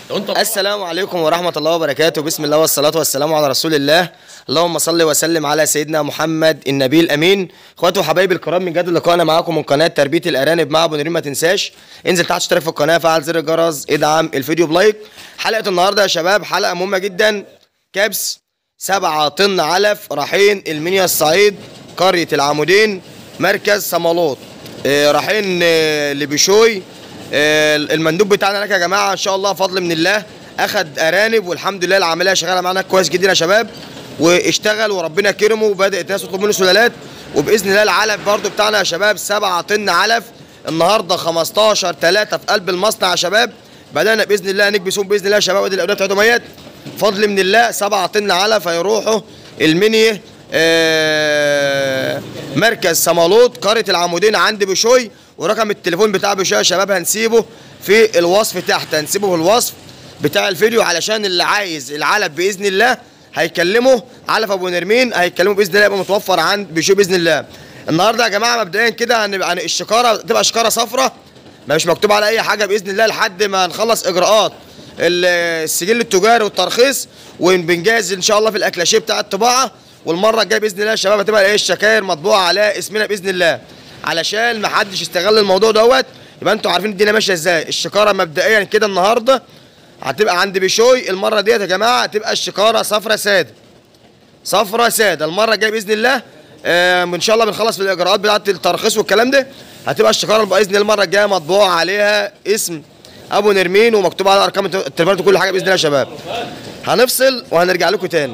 السلام عليكم ورحمة الله وبركاته بسم الله والصلاة والسلام على رسول الله اللهم صل وسلم على سيدنا محمد النبي الأمين اخواتي وحبايبي الكرام من جد لقائنا معاكم من قناة تربية الأرانب مع أبو نريم ما تنساش انزل تحت اشترك في القناة فعل زر الجرس ادعم الفيديو بلايك حلقة النهاردة يا شباب حلقة مهمة جدا كبس سبعة طن علف رايحين المنيا الصعيد قرية العمودين مركز صمالوط آه، رايحين آه، لبشوي آه، المندوب بتاعنا هناك يا جماعه ان شاء الله فضل من الله اخد ارانب والحمد لله العمليه شغاله معانا كويس جدا يا شباب واشتغل وربنا كرمه وبدات الناس تطلب منه سلالات وباذن الله العلف برضو بتاعنا يا شباب 7 طن علف النهارده 15 3 في قلب المصنع يا شباب بدانا باذن الله نكبسهم باذن الله يا شباب ودي الاولاد بتاعتهم اهيت فضل من الله 7 طن علف هيروحوا المنيه آه، مركز صمالوط قريه العمودين عند بشوي ورقم التليفون بتاع بشوي يا شباب هنسيبه في الوصف تحت هنسيبه في الوصف بتاع الفيديو علشان اللي عايز العلف باذن الله هيكلمه علف ابو نرمين هيكلمه باذن الله يبقى متوفر عند بشوي باذن الله النهارده يا جماعه مبدئيا كده هنبقى هن- الشكاره تبقى شكاره صفراء مش مكتوب على اي حاجه باذن الله لحد ما نخلص اجراءات ال- السجل التجاري والترخيص وبنجهز ان شاء الله في الاكلاشيه بتاع الطباعه والمره الجايه باذن الله يا شباب هتبقى ايه الشكاير مطبوعه على اسمنا باذن الله علشان ما حدش يستغل الموضوع دوت يبقى انتوا عارفين الدنيا ماشيه ازاي الشكاره مبدئيا كده النهارده هتبقى عند بشوي المره ديت يا جماعه هتبقى الشكاره صفرة ساده صفرة ساده المره الجايه باذن الله آه ان شاء الله بنخلص في الاجراءات بتاعه الترخيص والكلام ده هتبقى الشكاره باذن الله المره الجايه مطبوع عليها اسم ابو نرمين ومكتوب على ارقام التليفونات وكل حاجه باذن الله يا شباب هنفصل وهنرجع لكم تاني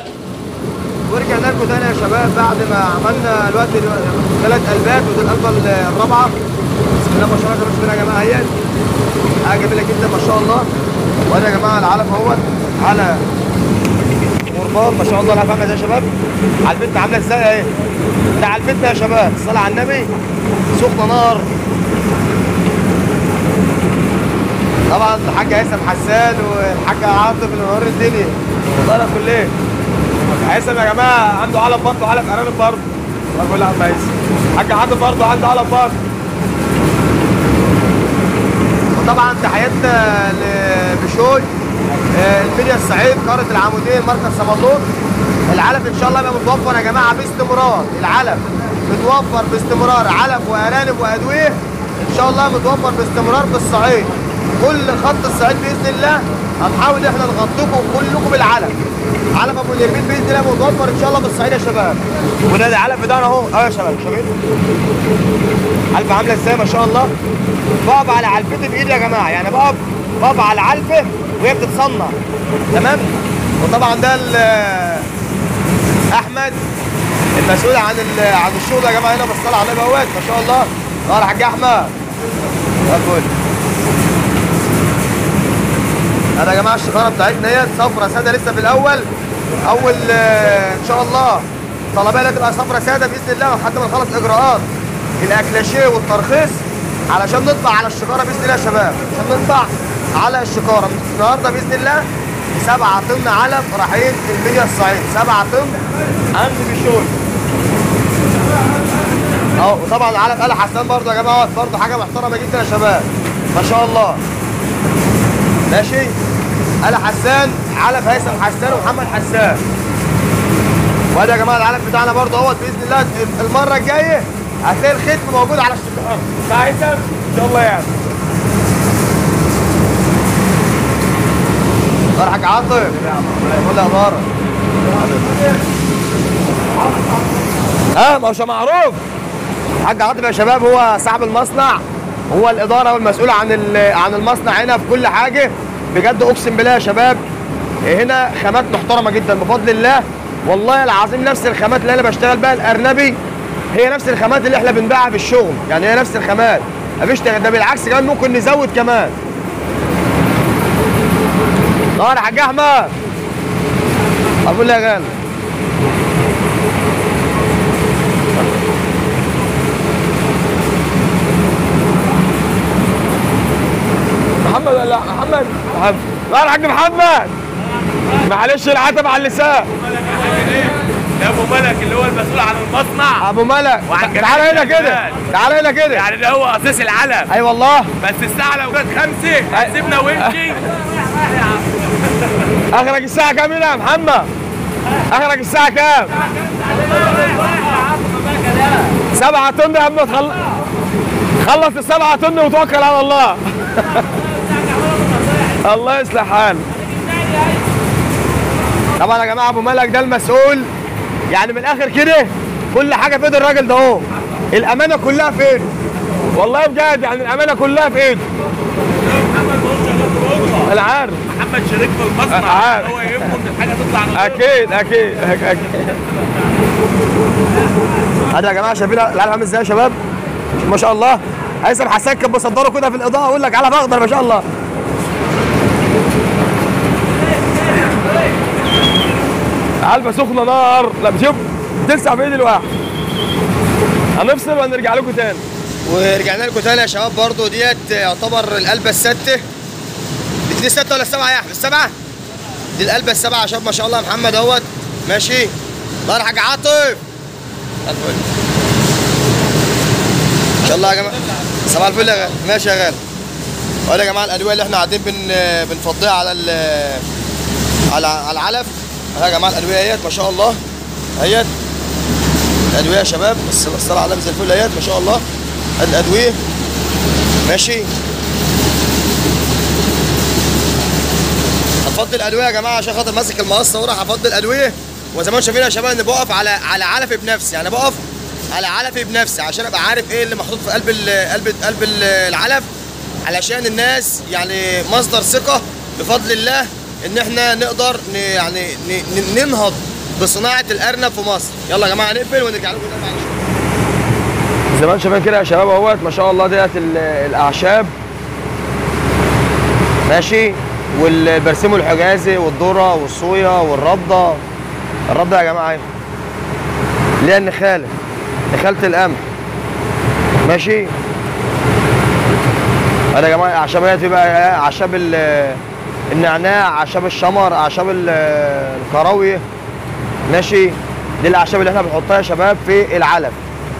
ورجعنا لكم تاني يا شباب بعد ما عملنا الوقت ثلاث قلبات ودي القلبه الرابعه بسم الله ما شاء الله بسم الله يا جماعه اهيت حاجه جميله جدا ما شاء الله وادي يا جماعه العلف اهوت على مربان ما شاء الله العلف عامله ازاي يا شباب على البنت عامله ازاي اهي ده على البنت يا شباب الصلاه على النبي سخنه نار طبعا الحاج هيثم حسان والحاج عاطف اللي منور الدنيا والله لا كليه هيثم يا جماعه عنده علف برضه علف ارانب برضه الله يقول عم هيثم الحاج عاطف برضه عنده علف برضه وطبعا تحياتنا لبشوي آه، المنيا الصعيد قاره العمودين مركز صمالوط العلف ان شاء الله يبقى متوفر يا جماعه باستمرار العلف متوفر باستمرار علف وارانب وادويه ان شاء الله متوفر باستمرار في الصعيد كل خط الصعيد باذن الله هنحاول احنا نغطيكم كلكم بالعلف علف ابو اليمين باذن الله متوفر ان شاء الله في الصعيد يا شباب وده العلف بتاعنا اهو اهو يا شباب شايفين علبة عاملة ازاي ما شاء الله بقف على علبتي بايدي يا جماعة يعني بقف بقف على العلبة وهي بتتصنع تمام وطبعا ده ال- احمد المسؤول عن ال- عن الشغل يا جماعة هنا بالصلاة على النبي اهوت ما شاء الله اه يا حاج احمد زي الفل انا يا جماعه الشكاره بتاعتنا هي صفرة ساده لسه في الاول اول آه، ان شاء الله طلبيه تبقى صفرة ساده باذن الله لحد ما نخلص اجراءات الاكلاشيه والترخيص علشان نطلع على الشكاره باذن الله يا شباب عشان نطلع على الشكاره النهارده باذن الله سبعة طن علف رايحين المنيا الصعيد سبعة طن عند بشوي اهو وطبعا علف آل حسان برضه يا جماعه برضه حاجه محترمه جدا يا شباب ما شاء الله ماشي آل حسان علف هيثم حسان ومحمد حسان وادي يا جماعه العلف بتاعنا برضه اهوت باذن الله المره الجايه هتلاقي الختم موجود على الشكاره بتاع هيثم ان شاء الله يعني صار حاج عاطف يقول يا بارك ها ما هوش معروف الحاج عاطف يا شباب هو صاحب المصنع هو الاداره والمسؤول عن ال- عن المصنع هنا في كل حاجه بجد اقسم بالله يا شباب هنا خامات محترمه جدا بفضل الله والله العظيم نفس الخامات اللي انا بشتغل بيها الارنبي هي نفس الخامات اللي احنا بنبيعها في الشغل يعني هي نفس الخامات مفيش تغ- ده بالعكس كمان ممكن نزود كمان اه يا حاج احمد اقول يا غالي محمد ولا محمد محمد لا يا حاج محمد معلش العتب على اللسان ده ابو ملك اللي هو المسؤول عن المصنع ابو ملك وعن جميع تعال هنا كده الشغال. تعال هنا كده يعني ده هو اساس العلم اي والله بس الساعه لو كانت خمسة هتسيبنا وامشي اخرك الساعه كام هنا يا محمد اخرك الساعه كام سبعة طن يا عم تخلص خلص السبعة طن وتوكل على الله الله يصلح حالك طبعا يا جماعه ابو ملك ده المسؤول يعني من الاخر كده كل حاجه في ايد الراجل ده اهو الامانه كلها في ايده والله بجد يعني الامانه كلها في ايده انا عارف محمد شريك في المصنع عارف. هو يهمه ان الحاجه تطلع نظيفة. اكيد اكيد أك- اكيد هذا يا جماعه شايفين العلم عامل ازاي يا شباب ما شاء الله هيثم حسان كان بيصدره كده في الاضاءه اقول لك علم اخضر ما شاء الله علبه سخنه نار لا شوف تلسع في ايد الواحد هنفصل وهنرجع لكم تاني ورجعنا لكم تاني يا شباب برضو ديت يعتبر القلبه السته دي دي السته ولا السبعه يا احمد السبعه دي القلبه السبعه يا شباب ما شاء الله يا محمد اهوت ماشي الله يرحم حاج عاطف الفل ان شاء الله يا جماعه صباح الفل يا غالي ماشي يا غالي ولا يا جماعه الادويه اللي احنا قاعدين بن بنفضيها على ال على على العلف اهي يا جماعه الادويه اهيت ما شاء الله اهيت الادويه يا شباب بس الصلاه على النبي زي الفل اهيت ما شاء الله ادي الادويه ماشي هفضي الادويه يا جماعه عشان خاطر ماسك المقصه وراح هفضي الادويه وزي ما انتم شايفين يا شباب ان بقف على على علفي بنفسي يعني بقف على علفي بنفسي عشان ابقى عارف ايه اللي محطوط في قلب ال قلب قلب ال- العلف علشان الناس يعني مصدر ثقه بفضل الله ان احنا نقدر ن- يعني ن- ن- ننهض بصناعه الارنب في مصر يلا يا جماعه نقفل ونرجع لكم تاني بعد شوية. زي ما انتم شايفين كده يا شباب اهوت ما شاء الله ديت ال- الاعشاب ماشي والبرسيم الحجازي والذره والصويا والرده الرده يا جماعه اهي اللي هي النخاله نخاله القمح ماشي هذا يا جماعه اعشاب اهي في بقى إيه؟ اعشاب ال- النعناع اعشاب الشمر اعشاب ال- الكراويه ماشي دي الاعشاب اللي احنا بنحطها يا شباب في العلف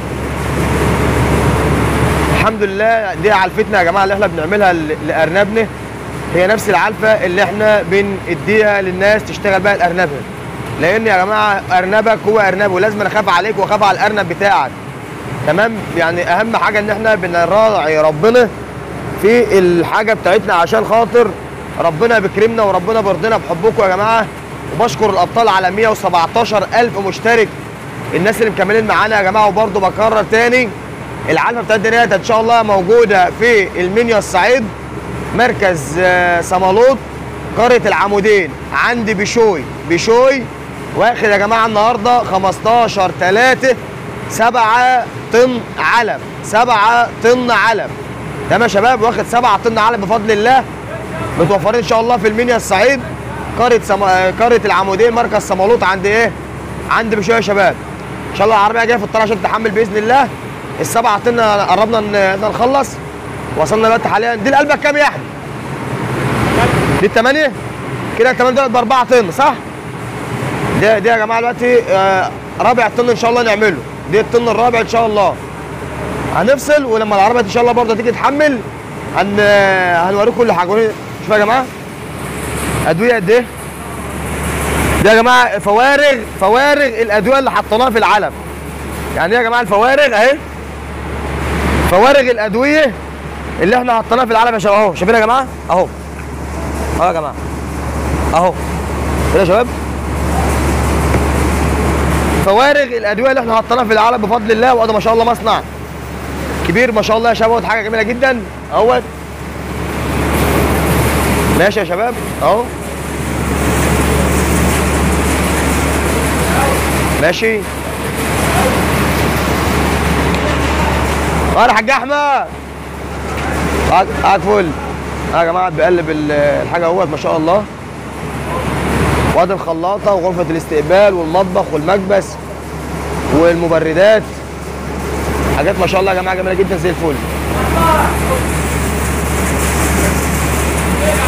الحمد لله دي علفتنا يا جماعه اللي احنا بنعملها ل- لارنبنا هي نفس العلفه اللي احنا بنديها للناس تشتغل بقى الارنبه لان يا جماعه ارنبك هو ارنب ولازم انا اخاف عليك واخاف على الارنب بتاعك تمام يعني اهم حاجه ان احنا بنراعي ربنا في الحاجه بتاعتنا عشان خاطر ربنا بيكرمنا وربنا بيرضينا بحبكم يا جماعه وبشكر الابطال على 117 الف مشترك الناس اللي مكملين معانا يا جماعه وبرضه بكرر تاني العلفه بتاعتنا ديت ان شاء الله موجوده في المنيا الصعيد مركز آه، صمالوط قريه العمودين عند بشوي بشوي واخد يا جماعه النهارده 15 3 7 طن علف 7 طن علف تمام يا شباب واخد 7 طن علف بفضل الله متوفرين ان شاء الله في المنيا الصعيد قريه سم... آه، قريه العمودين مركز صمالوط عند ايه؟ عند بشويه يا شباب ان شاء الله العربيه جايه في الطريق عشان تحمل باذن الله السبعة طن قربنا ن- إن نخلص وصلنا دلوقتي حاليا دي القلبه كام يا احمد؟ دي الثمانية؟ كده الثمانية دولت بأربعة طن صح؟ دي دي يا جماعة دلوقتي آه، رابع طن إن شاء الله نعمله دي الطن الرابع إن شاء الله هنفصل ولما العربية إن شاء الله برضه تيجي تحمل هن هنوريكم كل حاجة وريني- شوفوا يا جماعة أدوية قد إيه؟ دي يا جماعة فوارغ فوارغ الأدوية اللي حطيناها في العلف يعني إيه يا جماعة الفوارغ أهي فوارغ الأدوية اللي إحنا حطيناها في العلف يا شباب أهو شايفين يا جماعة؟ أهو اهو يا جماعه اهو كده يا شباب فوارغ الادويه اللي احنا حطيناها في العالم بفضل الله وده ما شاء الله مصنع كبير ما شاء الله يا شباب اهوت حاجه جميله جدا اهوت ماشي يا شباب اهو ماشي اه يا حاج احمد قاعد قاعد فل اه يا جماعه بيقلب ال- الحاجه اهوت ما شاء الله وادي الخلاطه وغرفه الاستقبال والمطبخ والمكبس والمبردات حاجات ما شاء الله يا جماعه جميله جدا زي الفل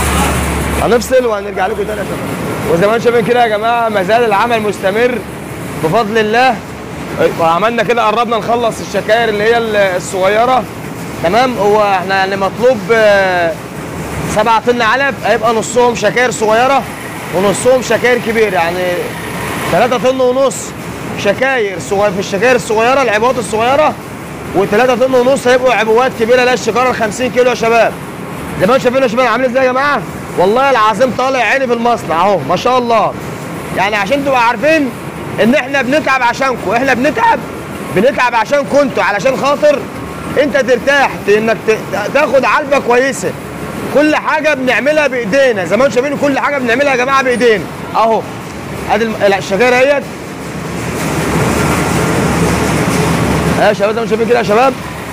هنفصل وهنرجع لكم تاني يا شباب وزي ما انتم شايفين كده يا جماعه ما زال العمل مستمر بفضل الله وعملنا كده قربنا نخلص الشكاير اللي هي ال- الصغيره تمام هو احنا يعني مطلوب آه، سبعة طن علب هيبقى نصهم شكاير صغيره ونصهم شكاير كبيره يعني 3 طن ونص شكاير صغير في الشكاير الصغيره العبوات الصغيره و3 طن ونص هيبقوا عبوات كبيره لا الشكاره ال 50 كيلو يا شباب زي ما انتم شايفين يا شباب عاملين ازاي يا جماعه والله العظيم طالع عيني في المصنع اهو ما شاء الله يعني عشان تبقوا عارفين ان احنا بنتعب عشانكم احنا بنتعب بنتعب عشانكم انتوا علشان خاطر انت ترتاح ت- انك ت- تاخد علبه كويسه كل حاجه بنعملها بايدينا زي ما انتم شايفين كل حاجه بنعملها يا جماعه بايدينا اهو ادي الم- لا، الشجره اهيت ها يا شباب زي ما انتم شايفين كده يا شباب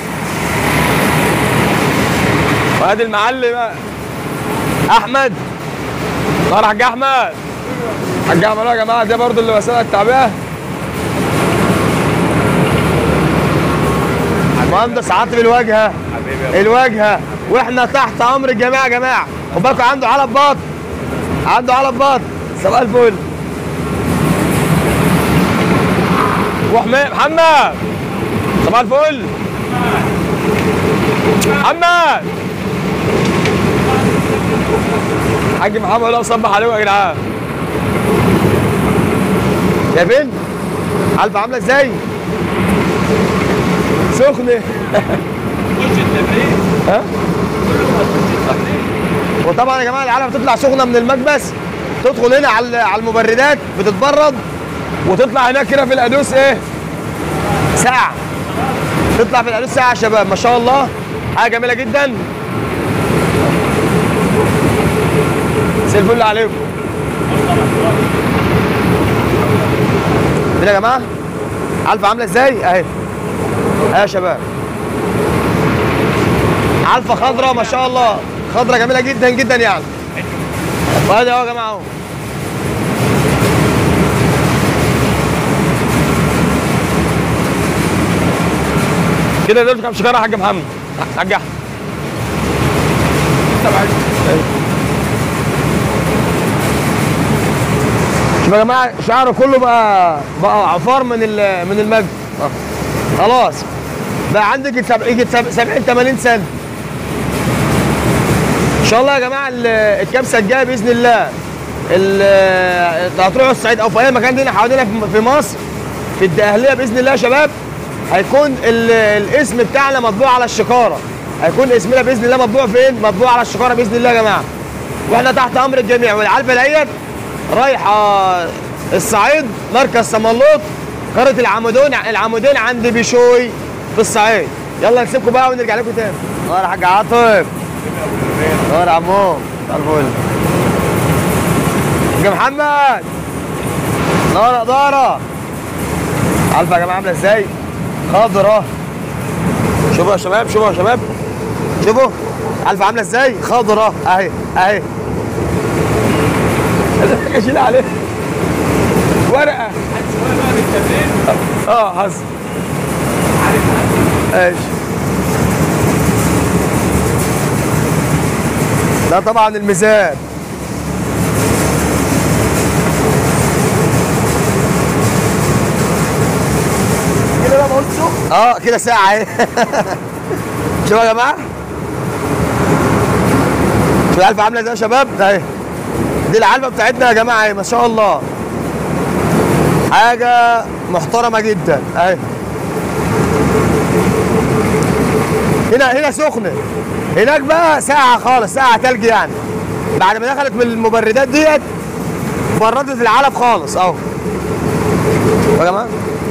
وادي المعلم احمد ظهر حاج احمد حاج احمد يا جماعه ده برضو اللي وسائل التعبئه مهندس عاطف الواجهه حبيبي يا الواجهه واحنا تحت امر الجميع يا جماعه خد بالكم عنده علب باط عنده علب باط صباح الفل وحمي محمد صباح الفل محمد حاج محمد لو صبح عليكم يا جدعان شايفين علبة عاملة ازاي؟ سخنة خش التمرين ها؟ خش التمرين وطبعا يا جماعه العلبه بتطلع سخنه من المكبس تدخل هنا على على المبردات بتتبرد وتطلع هناك كده في الادوس ايه؟ ساعه تطلع في الادوس ساعه يا شباب ما شاء الله حاجه جميله جدا مساء الفل عليكم كده يا جماعه علبه عامله ازاي اهي اهي يا شباب علفه خضراء ما شاء الله خضراء جميله جدا جدا يعني وادي اهو يا جماعه اهو كده دول كام شكاره يا حاج محمد حاج احمد شوف يا جماعه شعره كله بقى بقى عفار من ال- من المجد آه. خلاص بقى عندك سب- يجي سب- 70 80 سنه ان شاء الله يا جماعه ال- الكبسه الجايه باذن الله ال- هتروحوا الصعيد او في اي مكان هنا حوالينا في- في مصر في الدقهليه باذن الله يا شباب هيكون ال- الاسم بتاعنا مطبوع على الشكاره هيكون اسمنا باذن الله مطبوع فين؟ مطبوع على الشكاره باذن الله يا جماعه واحنا تحت امر الجميع والعلبه ديت رايحه الصعيد مركز سملوط قريه العمودين العمودين عند بيشوي في الصعيد يلا نسيبكم بقى ونرجع لكم تاني نور يا حاج عاطف نور يا عمو مساء الفل حاج محمد نور يا اداره عارفه يا جماعه عامله ازاي خضرة شوفوا يا شباب شوفوا يا شباب شوفوا عارفه عامله ازاي خضرة اهي اهي اشيل عليه ورقه شويه بقى بالتمرين اه حصل ايش ده طبعا الميزان كده بقى بقول سخن اه كده ساعة اهي شوفوا يا جماعة شوفوا العلبة عاملة ازاي يا شباب ده اهي دي العلبة بتاعتنا يا جماعة اهي ما شاء الله حاجة محترمة جدا اهي هنا هنا سخنة هناك بقى ساعة خالص ساعة تلج يعني بعد ما دخلت من المبردات ديت بردت العلب خالص اهو يا جماعة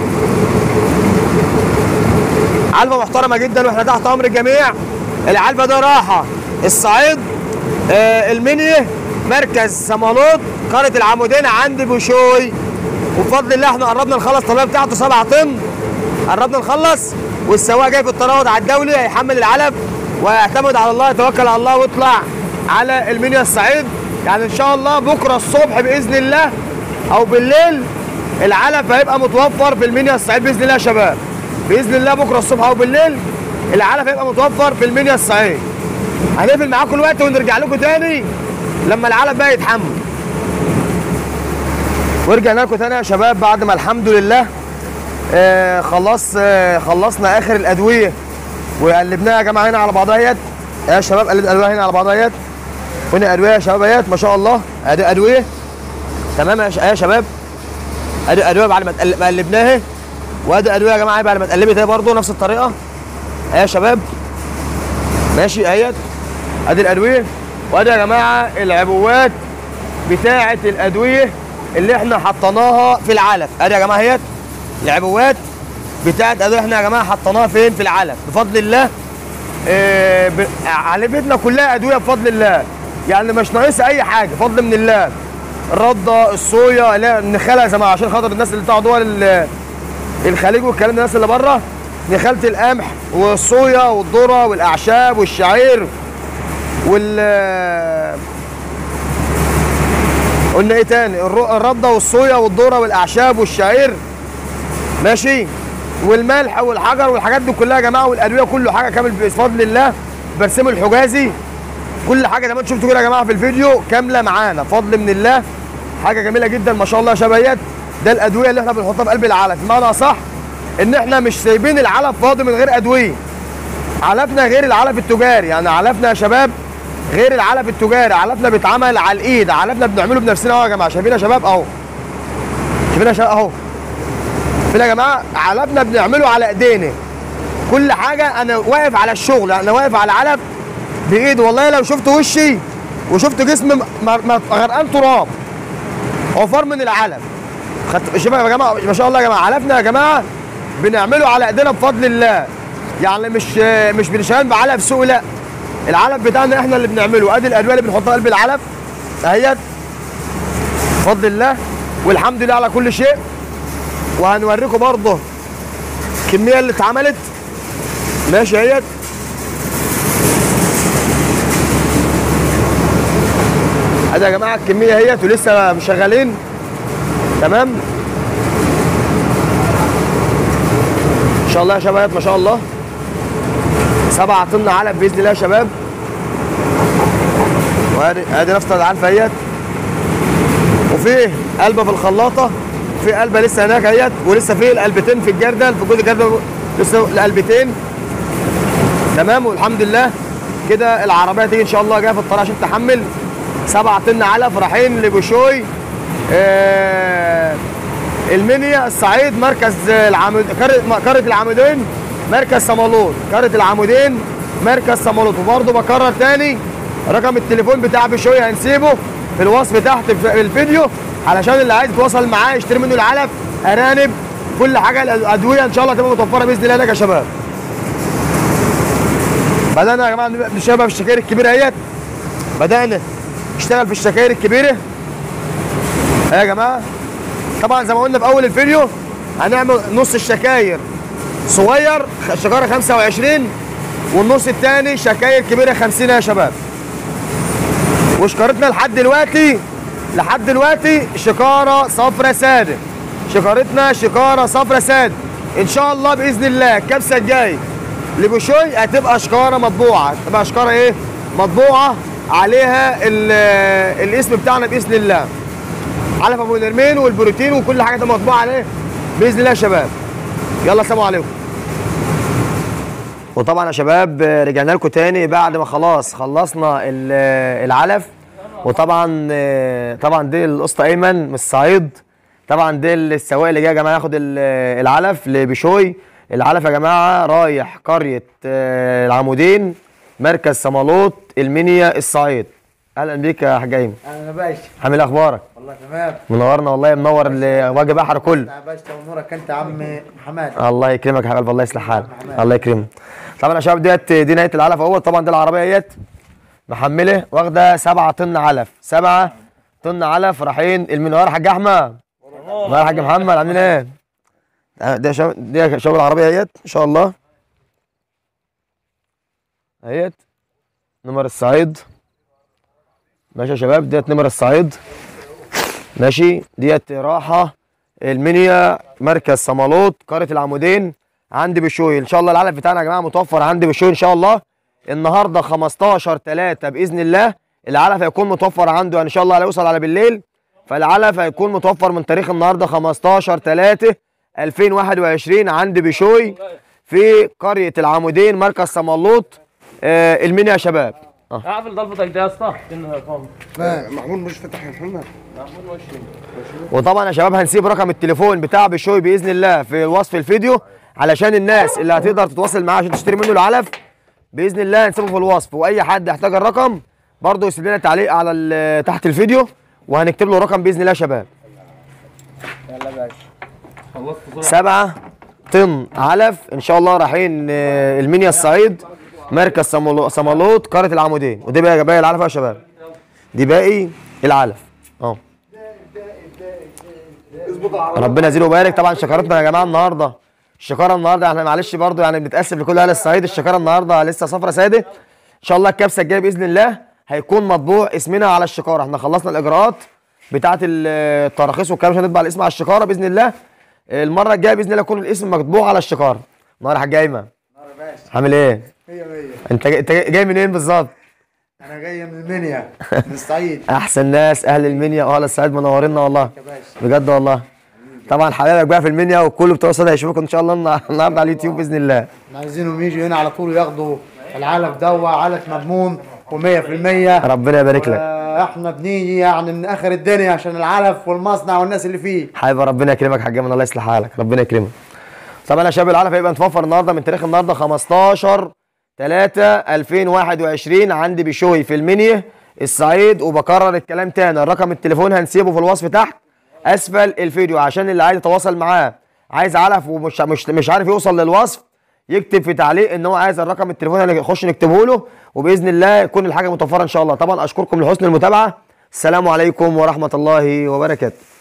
علبة محترمة جدا واحنا تحت امر الجميع العلبة ده راحة الصعيد آه المنيا مركز سمالوط قرية العمودين عند بوشوي وبفضل الله احنا قربنا نخلص الطلبيه بتاعته 7 طن قربنا نخلص والسواق جاي في التراود على الدولي هيحمل العلب ويعتمد على الله يتوكل على الله ويطلع على المنيا الصعيد يعني ان شاء الله بكره الصبح باذن الله او بالليل العلب هيبقى متوفر في المنيا الصعيد باذن الله يا شباب باذن الله بكره الصبح او بالليل العلب هيبقى متوفر في المنيا الصعيد هنقفل معاكم الوقت ونرجع لكم تاني لما العلب بقى يتحمل ورجعنا لكم تاني يا شباب بعد ما الحمد لله آه خلاص آه خلصنا اخر الادويه وقلبناها يا جماعه هنا على بعضها اهيت يا شباب قلب الادويه هنا على بعضها اهيت هنا ادويه يا شباب اهيت ما شاء الله ادي ادويه تمام يا ش- يا شباب ادي ادويه بعد ما تقل- ما قلبناها وادي ادويه يا جماعه بعد ما اتقلبت اهي برضه نفس الطريقه اهي يا شباب ماشي اهيت ادي الادويه وادي يا جماعه العبوات بتاعه الادويه اللي احنا حطيناها في العلف ادي يا جماعه اهيت العبوات بتاعه ادويه احنا يا جماعه حطيناها فين في العلف بفضل الله آه، ب- علفتنا كلها ادويه بفضل الله يعني مش ناقصها اي حاجه فضل من الله الرده الصويا لا نخلها زي ما عشان خاطر الناس اللي بتاع دول ال- الخليج والكلام ده الناس اللي بره نخاله القمح والصويا والذره والاعشاب والشعير وال قلنا ايه تاني الر- الرده والصويا والذره والاعشاب والشعير ماشي والملح والحجر والحاجات دي كلها يا جماعه والادويه كله حاجه كامل بفضل الله برسم الحجازي كل حاجه زي ما انتم شفتوا كده يا جماعه في الفيديو كامله معانا فضل من الله حاجه جميله جدا ما شاء الله يا شباب ده الادويه اللي احنا بنحطها في قلب العلف بمعنى صح ان احنا مش سايبين العلف فاضي من غير ادويه علفنا غير العلف التجاري يعني علفنا يا شباب غير العلف التجاري علفنا بيتعمل على الايد علفنا بنعمله بنفسنا اهو يا جماعه شايفين يا شباب اهو شايفين يا شباب اهو شايفين يا جماعه علفنا بنعمله على ايدينا كل حاجه انا واقف على الشغل انا واقف على العلف بايدي والله لو شفت وشي وشفت جسمي م- م- غرقان تراب عفار من العلف خدت شوف يا جماعه ما شاء الله يا جماعه علفنا يا جماعه بنعمله على ايدينا بفضل الله يعني مش مش بنشتغل بعلف سوق لا العلف بتاعنا احنا اللي بنعمله ادي الادويه اللي بنحطها قلب العلف اهيت بفضل الله والحمد لله على كل شيء وهنوريكم برضه الكميه اللي اتعملت ماشي اهيت ادي يا جماعه الكميه اهيت ولسه مش شغالين تمام ان شاء الله يا شباب ما شاء الله سبعة طن علف باذن الله يا شباب وادي ادي نفس العلف اهيت وفي قلبه في الخلاطه في قلبه لسه هناك اهيت ولسه في القلبتين في الجردل في جزء الجردل لسه القلبتين تمام والحمد لله كده العربيه تيجي ان شاء الله جايه في الطريق عشان تحمل سبعة طن علف رايحين لبشوي آه المنيا الصعيد مركز العمود قرية قرية العمودين مركز صمالوط قرية العمودين مركز صمالوط وبرضه بكرر تاني رقم التليفون بتاع بشوي هنسيبه في الوصف تحت في الفيديو علشان اللي عايز يتواصل معاه يشتري منه العلف ارانب كل حاجه الادويه ان شاء الله تبقى متوفره باذن الله هناك يا شباب بدانا يا جماعه نشتغل بقى في الشكاير الكبيره اهيت بدانا نشتغل في الشكاير الكبيره اهي يا جماعه طبعا زي ما قلنا في اول الفيديو هنعمل نص الشكاير صغير شكاره 25 والنص الثاني شكاير كبيره 50 يا شباب وشكارتنا لحد دلوقتي لحد دلوقتي شكاره صفرة ساده شكارتنا شكاره صفرة ساده ان شاء الله باذن الله الكبسه الجاي لبوشوي هتبقى شكاره مطبوعه تبقى شكاره ايه مطبوعه عليها ال- الاسم بتاعنا باذن الله علف ابو نرمين والبروتين وكل حاجه تبقى مطبوعه عليه باذن الله يا شباب يلا السلام عليكم وطبعا يا شباب رجعنا لكم تاني بعد ما خلاص خلصنا ال- العلف وطبعا طبعا دي الاسطى ايمن من الصعيد طبعا دي السواق اللي جاي يا جماعه ياخد ال- العلف لبشوي العلف يا جماعه رايح قريه آه، العمودين مركز صمالوط المنيا الصعيد اهلا بيك يا حاج ايمن اهلا يا باشا عامل إيه اخبارك والله تمام منورنا والله منور الوجه بحر كله يا باشا ونورك انت يا عم حماد الله يكرمك يا حبيب الله يصلح حالك الله يكرمك طبعا يا شباب ديت دي نهايه العلف اهو طبعا دي العربيه ديت محمله واخده 7 طن علف 7 طن علف رايحين المنوار حاج احمد منوار حاج محمد عاملين ايه؟ آه، ده شباب دي شباب العربيه ديت ان شاء الله اهيت نمر الصعيد ماشي يا شباب ديت نمر الصعيد ماشي ديت راحه المنيا مركز صمالوط قريه العمودين عندي بشوي ان شاء الله العلف بتاعنا يا جماعه متوفر عندي بشوي ان شاء الله النهارده 15 3 باذن الله العلف هيكون متوفر عنده يعني ان شاء الله هيوصل على بالليل فالعلف هيكون متوفر من تاريخ النهارده 15 3 2021 عند بشوي في قريه العمودين مركز صمالوط آه المنيا يا شباب اه اعمل ضلفتك ده يا اسطى انها قام محمود مش فتح يا محمد وطبعا يا شباب هنسيب رقم التليفون بتاع بشوي باذن الله في وصف الفيديو علشان الناس اللي هتقدر تتواصل معاه عشان تشتري منه العلف باذن الله هنسيبه في الوصف واي حد يحتاج الرقم برضه يسيب لنا تعليق على ال- تحت الفيديو وهنكتب له رقم باذن الله يا شباب خلصت بسرعه سبعة طن علف ان شاء الله رايحين آه، المنيا الصعيد مركز صمالو- صمالوط قريه العمودين ودي بقى باقي العلف يا شباب دي باقي العلف اه ربنا يزيده ويبارك طبعا شكرتنا يا جماعه النهارده الشكاره النهارده احنا معلش برضو يعني بنتاسف لكل اهل الصعيد الشكاره النهارده لسه صفرة ساده ان شاء الله الكبسه الجايه باذن الله هيكون مطبوع اسمنا على الشكاره احنا خلصنا الاجراءات بتاعه ال- التراخيص والكلام عشان نطبع الاسم على الشكاره باذن الله المره الجايه باذن الله يكون الاسم مطبوع على الشكاره نهار يا حاج ايمن عامل ايه مية مية انت جاي, انت جاي جاي منين بالظبط انا جاي من المنيا من الصعيد احسن ناس اهل المنيا واهل الصعيد منورينا والله يا باشا بجد والله طبعا حبايبك بقى في المنيا وكل بتوع الصعيد هيشوفوك ان شاء الله النهار- النهارده على اليوتيوب باذن الله احنا عايزينهم يجوا هنا على طول ياخدوا العلف دوا علف مضمون و100% ربنا يبارك لك احنا بنيجي يعني من اخر الدنيا عشان العلف والمصنع والناس اللي فيه حبيبي ربنا يكرمك يا حاج ايمن الله يصلح حالك ربنا يكرمك طبعا يا شباب العلف هيبقى متوفر النهارده من تاريخ النهارده 15 3 2021 عند بشوي في المنيا الصعيد وبكرر الكلام تاني رقم التليفون هنسيبه في الوصف تحت اسفل الفيديو عشان اللي عايز يتواصل معاه عايز علف ومش مش مش عارف يوصل للوصف يكتب في تعليق ان هو عايز الرقم التليفون اللي نخش نكتبه له وباذن الله يكون الحاجه متوفره ان شاء الله طبعا اشكركم لحسن المتابعه السلام عليكم ورحمه الله وبركاته